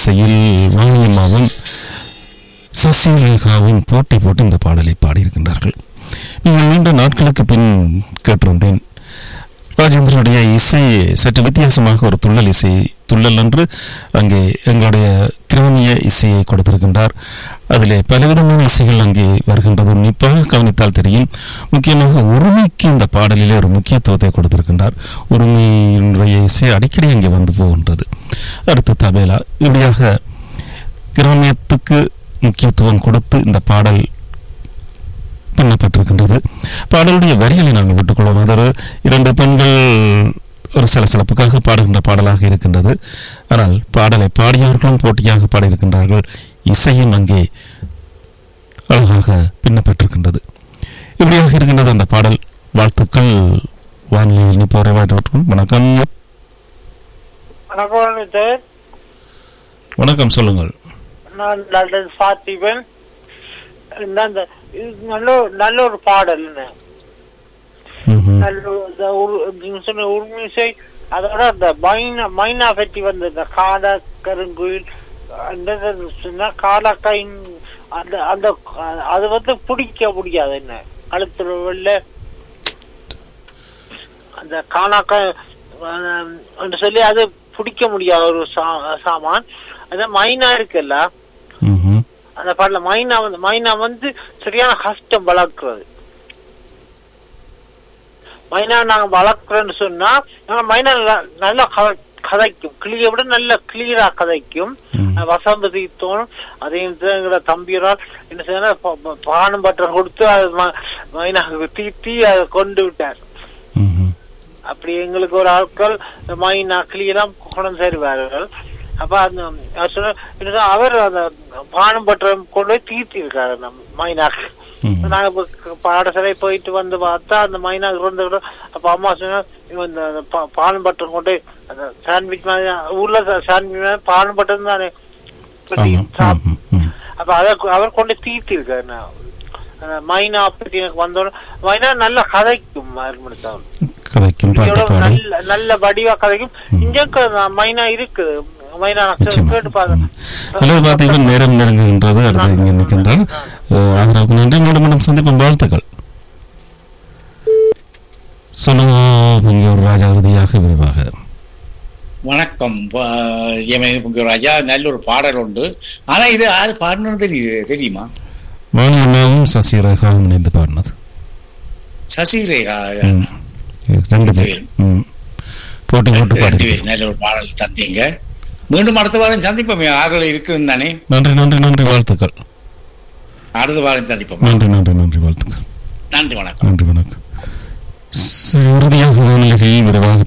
இசையில் வாணியம்மாவும் சசிரேகாவும் போட்டி போட்டு இந்த பாடலை பாடியிருக்கின்றார்கள் நீங்கள் நீண்ட நாட்களுக்கு பின் கேட்டிருந்தேன் ராஜேந்திரனுடைய இசை சற்று வித்தியாசமாக ஒரு துள்ளல் இசை துள்ளல் என்று அங்கே எங்களுடைய கிராமிய இசையை கொடுத்திருக்கின்றார் அதிலே பலவிதமான இசைகள் அங்கே வருகின்றது உன்னிப்பாக கவனித்தால் தெரியும் முக்கியமாக உரிமைக்கு இந்த பாடலிலே ஒரு முக்கியத்துவத்தை கொடுத்திருக்கின்றார் உரிமையினுடைய இசை அடிக்கடி அங்கே வந்து போகின்றது அடுத்து தபேலா இப்படியாக கிராமியத்துக்கு முக்கியத்துவம் கொடுத்து இந்த பாடல் பண்ணப்பட்டிருக்கின்றது பாடலுடைய வரிகளை நாங்கள் விட்டுக்கொள்வோம் அது ஒரு இரண்டு பெண்கள் ஒரு சலசலப்புக்காக பாடுகின்ற பாடலாக இருக்கின்றது ஆனால் பாடலை பாடியவர்களும் போட்டியாக பாடியிருக்கின்றார்கள் இசையும் அங்கே அழகாக பின்னப்பட்டிருக்கின்றது இப்படியாக இருக்கின்றது அந்த பாடல் வாழ்த்துக்கள் வானிலையில் நிற்பவரை வாழ்த்துவோம் வணக்கம் வணக்கம் சார் வணக்கம் சொல்லுங்கள் நான் டாக்டர் பார்த்திபன் இந்த அந்த இது நல்ல நல்ல ஒரு பாடல் ம்ஹும். நல்ல ஒரு- இந்த உரு- நீங்க சொன்ன உரிமிசை அதோட அந்த மைனா மைனா பற்றி வந்து இந்த காடா கருங்குயில் அந்த இது சொன்னா காலாக்காயின் அந்த அந்த அது வந்து பிடிக்க முடியாது என்ன கழுத்துல வெள்ள அந்த காணாக்காய் அஹ், என்று சொல்லி அது பிடிக்க முடியாத ஒரு சா- சாமான் அது மைனா இருக்குல்ல ம்ஹும். அந்த பாடல மைனா வந்து மைனா வந்து சரியான கஷ்டம் வளர்க்கிறது மைனா நாங்க வளர்க்குறோன்னு சொன்னா நாங்க மைனா நல்லா- நல்லா கத- கதைக்கும் கிளியை விட நல்ல கிளியரா கதைக்கும் ம். அஹ் வசந்த தீர்த்தோம் அதையும் எங்களோட தம்பியரால் என்ன செய்யணும் பானம் பற்றம் கொடுத்து அது ம- மைனாவுக்கு தீட்டி அதை கொண்டு விட்டார் ம்ஹும். அப்படி எங்களுக்கு ஒரு ஆட்கள் இந்த மைனா கிளியெல்லாம் கொண்டு சேருவார்கள் அப்ப அந்த அவர் சொன்ன- என்னது அவர் அந்த பானம் பற்றம் கொண்டு போய் தீர்த்தி இருக்காரு நம்ம மைனாக்கு ம். நாங்க இப்ப பாடசாலை போயிட்டு வந்து பார்த்தா அந்த மைனா இறந்து கூட அப்ப அம்மா சொன்னா இவன் இந்த அந்த பா- பானம் பட்டம் கொண்டு போய் அந்த சாண்ட்விச் மாதிரி ஊர்ல சாண்ட்விச் மாதிரி பானம் பட்டம் தானே ஆமாம் சாப்- ம், ம். அப்ப அதை அவர் கொண்டு தீர்த்தி இருக்காரு நான் அந்த மைனா பத்தி எனக்கு வந்தோட மைனா நல்லா கதைக்கும் மறுமணித்தான் கதைக்கும் பாட்டு எவ்வளவு பாடல் நல்ல நல்ல வடிவா கதைக்கும் இங்க மைனா இருக்கு மைனா நான் நிச்சயமா. கேட்டு பாருங்க அல்லது பார்த்தீங்கன்னா நேரம் நெருங்குகின்றது அடுத்து இங்கே நிற்கின்றால் அஹ், ஆதரவுக்கு நன்றி மீண்டும் மீண்டும் சந்திப்போம் வாழ்த்துக்கள் சொல்லுங்க இங்கே ஒரு ராஜா இறுதியாக விரைவாக வணக்கம் எமக்கு ராஜா நல்ல ஒரு பாடல் உண்டு ஆனா இது யாரு பாடினது தெரியுது தெரியுமா வாணியம்மாவும் சசிரேகாவும் இணைந்து பாடினது சசிரேகா ம். ரெண்டு பேர் ம். போட்டி போட்டு ரெண்டு பாடி பேர் நல்ல ஒரு பாடல் தந்தீங்க மீண்டும் அடுத்த வாரம் சந்திப்போம் ஆகல இருக்குன்னு தானே நன்றி நன்றி நன்றி வாழ்த்துக்கள் அடுத்த வாரம் சந்திப்போம் நன்றி நன்றி நன்றி வாழ்த்துக்கள் நன்றி வணக்கம் நன்றி வணக்கம் சரி, இறுதியாக வானிலைகளில் விரைவாக